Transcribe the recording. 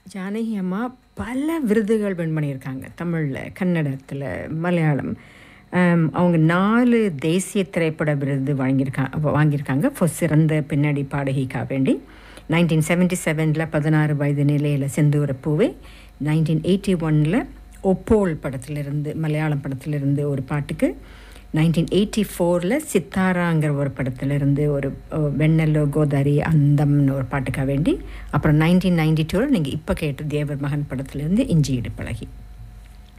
ஜானகி அம்மா பல விருதுகள் வின் பண்ணியிருக்காங்க தமிழில் கன்னடத்தில் மலையாளம் ஆம், அவங்க நாலு தேசிய திரைப்பட விருது வாங்கியிருக்காங்க வாங்கியிருக்காங்க for சிறந்த பின்னணி பாடகிக்காக வேண்டி நைன்டீன் செவன்ட்டி செவனில் பதினாறு வயது நிலையில் செந்தூர பூவே நைன்டீன் எயிட்டி ஒனில் ஒப்போல் படத்திலிருந்து மலையாளம் படத்திலிருந்து ஒரு பாட்டுக்கு நைன்டீன் எயிட்டி ஃபோரில் சித்தாராங்கிற ஒரு படத்திலிருந்து ஒரு அஹ், வெண்ணெல்லோ கோதாரி அந்தம்னு ஒரு பாட்டுக்காக வேண்டி அப்புறம் நைன்டீன் நைன்டி டூவில் நீங்கள் இப்போ கேட்ட தேவர் மகன் படத்திலிருந்து இஞ்சி இடு பழகி